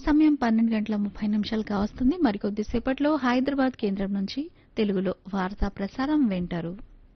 సమయం పన్నెండు గంటల ముప్పై నిమిషాలు కావస్తుంది మరికొద్దిసేపట్లో హైదరాబాద్ కేంద్రం నుంచి తెలుగులో వార్తా ప్రసారం వింటారు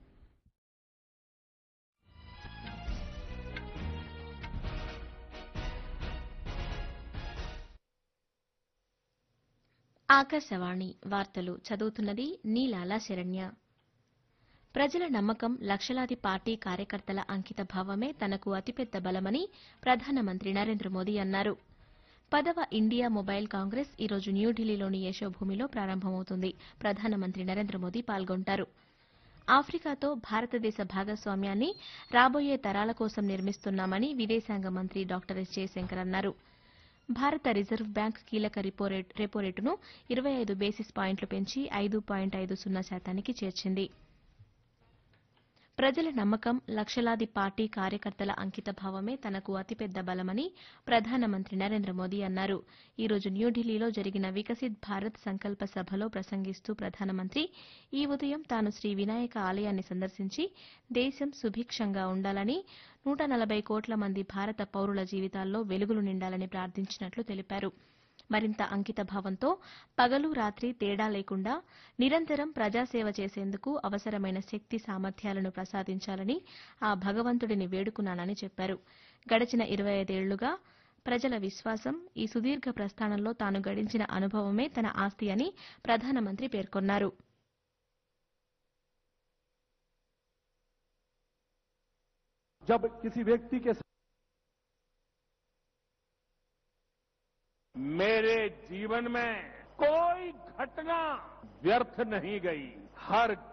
ఆకాశవాణి వార్తలు చదువుతున్నది నీలాల శరణ్య ప్రజల నమ్మకం లక్షలాది పార్టీ కార్యకర్తల అంకిత భావమే తనకు అతిపెద్ద బలమని ప్రధానమంత్రి నరేంద్ర మోదీ అన్నారు పదవ ఇండియా మొబైల్ కాంగ్రెస్ ఈరోజు న్యూఢిల్లీలోని యశోభూమిలో ప్రారంభమవుతుంది ప్రధానమంత్రి నరేంద్ర మోదీ పాల్గొంటారు ఆఫ్రికాతో భారతదేశ భాగస్వామ్యాన్ని రాబోయే తరాల కోసం నిర్మిస్తున్నామని విదేశాంగ మంత్రి డాక్టర్ ఎస్ జయశంకర్ అన్నారు భారత రిజర్వ్ బ్యాంక్ కీలక రిపో రేట్- రెపో రేటును ఇరవై ఐదు బేసిస్ పాయింట్లు పెంచి ఐదు పాయింట్ ఐదు సున్నా శాతానికి చేర్చింది ప్రజల నమ్మకం లక్షలాది పార్టీ కార్యకర్తల అంకిత భావమే తనకు అతిపెద్ద బలమని ప్రధానమంత్రి నరేంద్ర మోదీ అన్నారు ఈ రోజు న్యూఢిల్లీలో జరిగిన వికసిత్ భారత్ సంకల్ప సభలో ప్రసంగిస్తూ ప్రధానమంత్రి ఈ ఉదయం తాను శ్రీ వినాయక ఆలయాన్ని సందర్శించి దేశం సుభిక్షంగా ఉండాలని నూట నలభై కోట్ల మంది భారత పౌరుల జీవితాల్లో వెలుగులు నిండాలని ప్రార్థించినట్లు తెలిపారు మరింత అంకిత భావంతో పగలు రాత్రి తేడా లేకుండా నిరంతరం ప్రజాసేవ చేసేందుకు అవసరమైన శక్తి సామర్థ్యాలను ప్రసాదించాలని ఆ భగవంతుడిని వేడుకున్నానని చెప్పారు గడిచిన ఇరవై ఐదేళ్లుగా ప్రజల విశ్వాసం ఈ సుదీర్ఘ ప్రస్థానంలో తాను గడించిన అనుభవమే తన ఆస్తి అని ప్రధానమంత్రి పేర్కొన్నారు जब किसी व्यक्ति के साथ मेरे जीवन में कोई घटना व्यर्थ नहीं गई हर